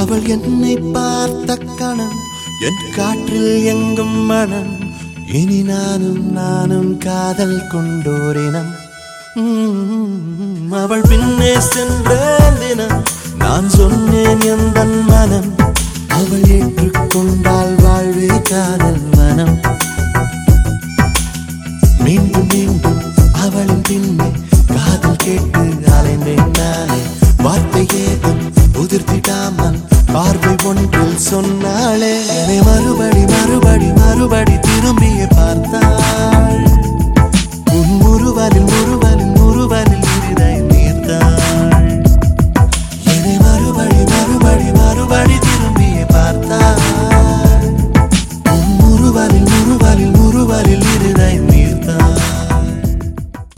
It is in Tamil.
அவள் என்னை பார்த்த கணம் என் காற்றில் எங்கும் மனம் இனி நானும் நானும் காதல் கொண்டோரினம் உம், அவள் பின்னே சென்ற தினம் நான் சொன்னேன் எந்த மனம் அவள் ஏற்றுக்கொண்டால் வாழ்வே காதல் மனம் மீண்டும் மீண்டும் அவளின் பின்னே காதல் கேட்டு அலைந்தேன் நானே வார்த்தை ஏதும் உதிர்த்திடாமல் பார்வை ஒன்றில் சொன்னாளே என்னை மறுபடி மறுபடி மறுபடி